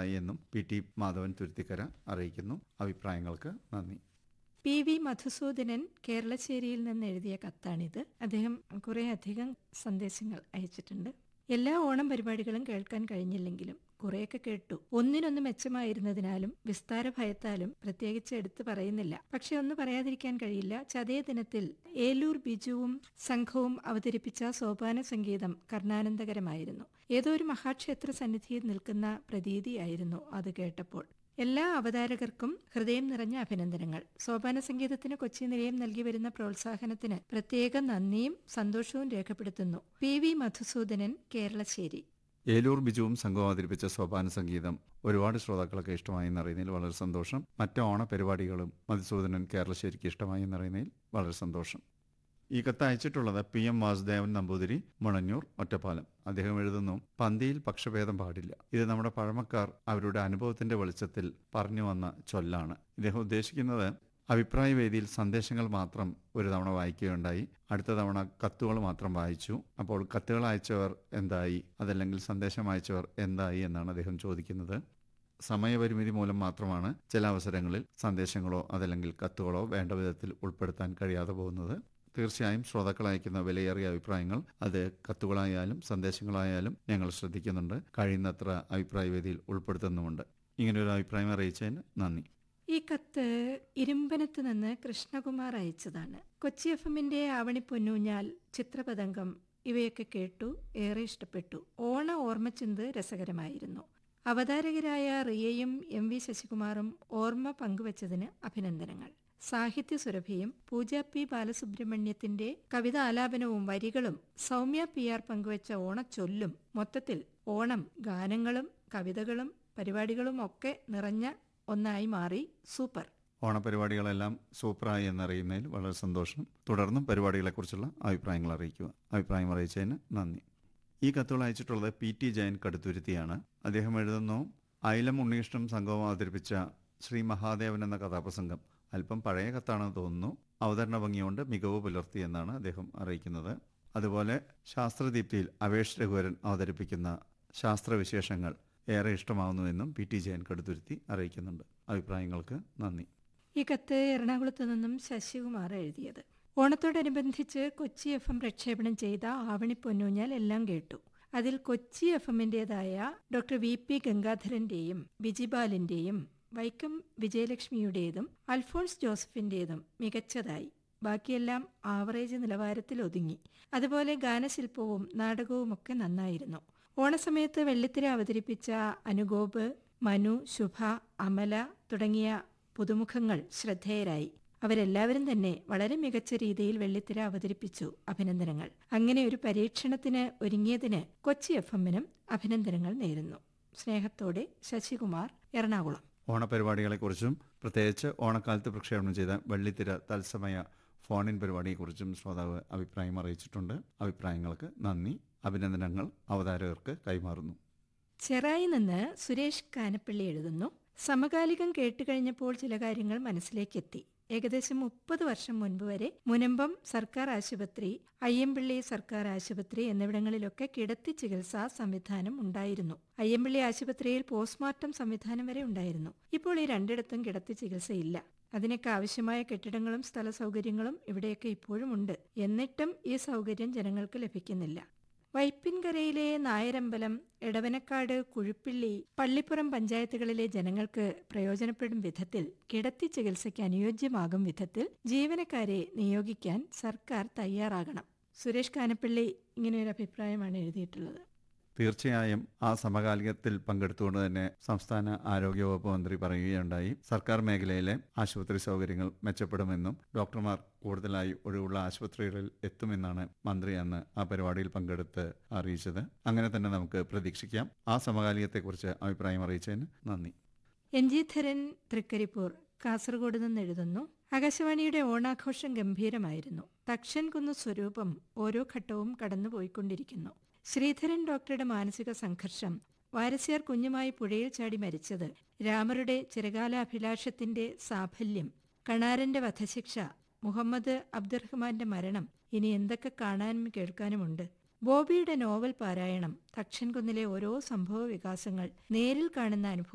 ഉണ്ടായി എന്നും P T Madhavan Thuruthikkara അറിയിക്കുന്നു അഭിപ്രായങ്ങൾക്ക് നന്ദി പി വി മധുസൂദനൻ കേരളശ്ശേരിയിൽ നിന്ന് എഴുതിയ കത്താണിത് അദ്ദേഹം കുറേ അധികം സന്ദേശങ്ങൾ അയച്ചിട്ടുണ്ട് എല്ലാ ഓണം പരിപാടികളും കേൾക്കാൻ കഴിഞ്ഞില്ലെങ്കിലും കുറെയൊക്കെ കേട്ടു ഒന്നിനൊന്ന് മെച്ചമായിരുന്നതിനാലും വിസ്താര ഭയത്താലും പ്രത്യേകിച്ച് എടുത്തു പറയുന്നില്ല പക്ഷെ ഒന്ന് പറയാതിരിക്കാൻ കഴിയില്ല ചതയ ദിനത്തിൽ ഏലൂർ ബിജുവും സംഘവും അവതരിപ്പിച്ച സോപാന സംഗീതം കർണാനന്ദകരമായിരുന്നു ഏതോ ഒരു മഹാക്ഷേത്ര സന്നിധിയിൽ നിൽക്കുന്ന പ്രതീതിയായിരുന്നു അത് കേട്ടപ്പോൾ എല്ലാ അവതാരകർക്കും ഹൃദയം നിറഞ്ഞ അഭിനന്ദനങ്ങൾ സോപാന സംഗീതത്തിന് കൊച്ചി നിലയം നൽകി വരുന്ന പ്രോത്സാഹനത്തിന് പ്രത്യേക നന്ദിയും സന്തോഷവും രേഖപ്പെടുത്തുന്നു പി വി മധുസൂദനൻ കേരളശ്ശേരി ഏലൂർ ബിജുവും സംഘവും അവതരിപ്പിച്ച സോപാന സംഗീതം ഒരുപാട് ശ്രോതാക്കൾക്ക് ഇഷ്ടമായി എന്നറിയുന്നതിൽ വളരെ സന്തോഷം മറ്റ് ഓണ പരിപാടികളും മധുസൂദനൻ കേരളശ്ശേരിക്ക് ഇഷ്ടമായി എന്നറിയുന്നതിൽ വളരെ സന്തോഷം ഈ കത്ത് അയച്ചിട്ടുള്ളത് പി എം വാസുദേവൻ നമ്പൂതിരി മുണഞ്ഞൂർ ഒറ്റപ്പാലം അദ്ദേഹം എഴുതുന്നു പന്തിയിൽ പക്ഷഭേദം പാടില്ല ഇത് നമ്മുടെ പഴമക്കാർ അവരുടെ അനുഭവത്തിന്റെ വെളിച്ചത്തിൽ പറഞ്ഞു വന്ന ചൊല്ലാണ് ഇദ്ദേഹം ഉദ്ദേശിക്കുന്നത് അഭിപ്രായ വേദിയിൽ സന്ദേശങ്ങൾ മാത്രം ഒരു തവണ വായിക്കുകയുണ്ടായി അടുത്ത തവണ കത്തുകൾ മാത്രം വായിച്ചു അപ്പോൾ കത്തുകൾ അയച്ചവർ എന്തായി അതല്ലെങ്കിൽ സന്ദേശം അയച്ചവർ എന്തായി എന്നാണ് അദ്ദേഹം ചോദിക്കുന്നത് സമയപരിമിതി മൂലം മാത്രമാണ് ചില അവസരങ്ങളിൽ സന്ദേശങ്ങളോ അതല്ലെങ്കിൽ കത്തുകളോ വേണ്ട വിധത്തിൽ ഉൾപ്പെടുത്താൻ കഴിയാതെ പോകുന്നത് തീർച്ചയായും ശ്രോതാക്കൾ അയക്കുന്ന വിലയേറിയ അഭിപ്രായങ്ങൾ അത് കത്തുകളായാലും സന്ദേശങ്ങളായാലും ഞങ്ങൾ ശ്രദ്ധിക്കുന്നുണ്ട് കഴിയുന്നത്ര അഭിപ്രായ വേദിയിൽ ഉൾപ്പെടുത്തുന്നുമുണ്ട് ഇങ്ങനെയൊരു അഭിപ്രായം അറിയിച്ചതിന് നന്ദി ഈ കത്ത് ഇരുമ്പനത്ത് നിന്ന് കൃഷ്ണകുമാർ അയച്ചതാണ് കൊച്ചി എഫ് എമ്മിന്റെ ആവണി പൊന്നൂഞ്ഞാൽ ചിത്രപതംഗം ഇവയൊക്കെ കേട്ടു ഏറെ ഇഷ്ടപ്പെട്ടു ഓണ ഓർമ്മച്ചിന്ത് രസകരമായിരുന്നു അവതാരകരായ റിയയും എം വി ശശികുമാറും ഓർമ്മ പങ്കുവച്ചതിന് അഭിനന്ദനങ്ങൾ സാഹിത്യ സുരഭിയും പൂജ പി ബാലസുബ്രഹ്മണ്യത്തിന്റെ കവിത ആലാപനവും വരികളും സൗമ്യ പി ആർ പങ്കുവച്ച ഓണച്ചൊല്ലും മൊത്തത്തിൽ ഓണം ഗാനങ്ങളും കവിതകളും പരിപാടികളും ഒക്കെ നിറഞ്ഞ ഒന്നായി മാറി സൂപ്പർ ഓണപരിപാടികളെല്ലാം സൂപ്പറായി എന്നറിയുന്നതിൽ വളരെ സന്തോഷം തുടർന്നും പരിപാടികളെക്കുറിച്ചുള്ള അഭിപ്രായങ്ങൾ അറിയിക്കുക അഭിപ്രായം അറിയിച്ചതിന് നന്ദി ഈ കത്തുകൾ അയച്ചിട്ടുള്ളത് പി ടി ജയൻ കടുത്തുരുത്തിയാണ് അദ്ദേഹം എഴുതുന്നു അയിലം ഉണ്ണികൃഷ്ണൻ സംഘവും അവതരിപ്പിച്ച ശ്രീ മഹാദേവൻ എന്ന കഥാപ്രസംഗം അല്പം പഴയ കത്താണെന്ന് തോന്നുന്നു അവതരണ ഭംഗിയുകൊണ്ട് മികവ് പുലർത്തി എന്നാണ് അദ്ദേഹം അറിയിക്കുന്നത് അതുപോലെ ശാസ്ത്രദീപ്തിയിൽ അവേഷ് രഘുവരൻ അവതരിപ്പിക്കുന്ന ശാസ്ത്രവിശേഷങ്ങൾ ഏറെ ഇഷ്ടമാവുന്നുവെന്നും പി ടി ജയൻ കടുത്തുരുത്തി അറിയിക്കുന്നുണ്ട് അഭിപ്രായങ്ങൾക്ക് നന്ദി ഈ കത്ത് എറണാകുളത്ത് നിന്നും ശശികുമാർ എഴുതിയത് ഓണത്തോടനുബന്ധിച്ച് കൊച്ചി എഫ് എം പ്രക്ഷേപണം ചെയ്ത ആവണി പൊന്നൂഞ്ഞാൽ എല്ലാം കേട്ടു അതിൽ കൊച്ചി എഫ് എമ്മിൻ്റെതായ ഡോക്ടർ വി പി ഗംഗാധരന്റെയും ബിജിബാലിന്റെയും വൈക്കം വിജയലക്ഷ്മിയുടേതും അൽഫോൺസ് ജോസഫിന്റേതും മികച്ചതായി ബാക്കിയെല്ലാം ആവറേജ് നിലവാരത്തിൽ ഒതുങ്ങി അതുപോലെ ഗാനശില്പവും നാടകവുമൊക്കെ നന്നായിരുന്നു ഓണസമയത്ത് വെള്ളിത്തിര അവതരിപ്പിച്ച അനുഗോപ് മനു ശുഭ അമല തുടങ്ങിയ പുതുമുഖങ്ങൾ ശ്രദ്ധേയരായി അവരെല്ലാവരും തന്നെ വളരെ മികച്ച രീതിയിൽ വെള്ളിത്തിര അവതരിപ്പിച്ചു അഭിനന്ദനങ്ങൾ അങ്ങനെ ഒരു പരീക്ഷണത്തിന് ഒരുങ്ങിയതിന് കൊച്ചി എഫ് എമ്മിനും അഭിനന്ദനങ്ങൾ നേരുന്നു സ്നേഹത്തോടെ ശശികുമാർ എറണാകുളം ഓണപരിപാടികളെക്കുറിച്ചും പ്രത്യേകിച്ച് ഓണക്കാലത്ത് പ്രക്ഷേപണം ചെയ്ത വെള്ളിത്തിര തത്സമയ ഫോണിൻ പരിപാടിയെക്കുറിച്ചും ശ്രോതാവ് അഭിപ്രായം അറിയിച്ചിട്ടുണ്ട് അഭിപ്രായങ്ങൾക്ക് നന്ദി അഭിനന്ദനങ്ങൾ അവതാരകർക്ക് കൈമാറുന്നു ചെറായി നിന്ന് സുരേഷ് കാനപ്പള്ളി എഴുതുന്നു സമകാലികം കേട്ടുകഴിഞ്ഞപ്പോൾ ചില കാര്യങ്ങൾ മനസ്സിലേക്കെത്തി ഏകദേശം മുപ്പത് വർഷം മുൻപ് വരെ മുനമ്പം സർക്കാർ ആശുപത്രി അയ്യമ്പള്ളി സർക്കാർ ആശുപത്രി എന്നിവിടങ്ങളിലൊക്കെ കിടത്തി ചികിത്സാ സംവിധാനം ഉണ്ടായിരുന്നു അയ്യമ്പള്ളി ആശുപത്രിയിൽ പോസ്റ്റ്മോർട്ടം സംവിധാനം വരെ ഉണ്ടായിരുന്നു ഇപ്പോൾ ഈ രണ്ടിടത്തും കിടത്തി ചികിത്സയില്ല അതിനൊക്കെ ആവശ്യമായ കെട്ടിടങ്ങളും സ്ഥല സൗകര്യങ്ങളും ഇവിടെയൊക്കെ ഇപ്പോഴും ഉണ്ട് എന്നിട്ടും ഈ സൗകര്യം ജനങ്ങൾക്ക് ലഭിക്കുന്നില്ല വൈപ്പിൻകരയിലെ നായരമ്പലം എടവനക്കാട് കുഴുപ്പിള്ളി പള്ളിപ്പുറം പഞ്ചായത്തുകളിലെ ജനങ്ങൾക്ക് പ്രയോജനപ്പെടും വിധത്തിൽ കിടത്തി ചികിത്സയ്ക്ക് അനുയോജ്യമാകും വിധത്തിൽ ജീവനക്കാരെ നിയോഗിക്കാൻ സർക്കാർ തയ്യാറാകണം സുരേഷ് കാനപ്പള്ളി ഇങ്ങനെയൊരു അഭിപ്രായമാണ് എഴുതിയിട്ടുള്ളത് തീർച്ചയായും ആ സമകാലികത്തിൽ പങ്കെടുത്തുകൊണ്ട് തന്നെ സംസ്ഥാന ആരോഗ്യവകുപ്പ് മന്ത്രി പറയുകയുണ്ടായി സർക്കാർ മേഖലയിലെ ആശുപത്രി സൗകര്യങ്ങൾ മെച്ചപ്പെടുമെന്നും ഡോക്ടർമാർ കൂടുതലായി ഒഴിവുള്ള ആശുപത്രികളിൽ എത്തുമെന്നാണ് മന്ത്രി അന്ന് ആ പരിപാടിയിൽ പങ്കെടുത്ത് അറിയിച്ചത് അങ്ങനെ തന്നെ നമുക്ക് പ്രതീക്ഷിക്കാം ആ സമകാലികത്തെക്കുറിച്ച് അഭിപ്രായം അറിയിച്ചതിന് നന്ദി എൻ ജി ധരൻ തൃക്കരിപ്പൂർ കാസർഗോഡ് നിന്ന് എഴുതുന്നു ആകാശവാണിയുടെ ഓണാഘോഷം ഗംഭീരമായിരുന്നു തക്ഷൻ കുന്ന് സ്വരൂപം ഓരോ ഘട്ടവും കടന്നുപോയിക്കൊണ്ടിരിക്കുന്നു ശ്രീധരൻ ഡോക്ടറുടെ മാനസിക സംഘർഷം വാരസ്യാർ കുഞ്ഞുമായി പുഴയിൽ ചാടി മരിച്ചത് രാമരുടെ ചിരകാലാഭിലാഷത്തിന്റെ സാഫല്യം കണാരന്റെ വധശിക്ഷ മുഹമ്മദ് അബ്ദുറഹ്മാന്റെ മരണം ഇനി എന്തൊക്കെ കാണാനും കേൾക്കാനുമുണ്ട് ബോബിയുടെ നോവൽ പാരായണം തക്ഷൻ കുന്നിലെ ഓരോ സംഭവ വികാസങ്ങൾ നേരിൽ കാണുന്ന അനുഭവം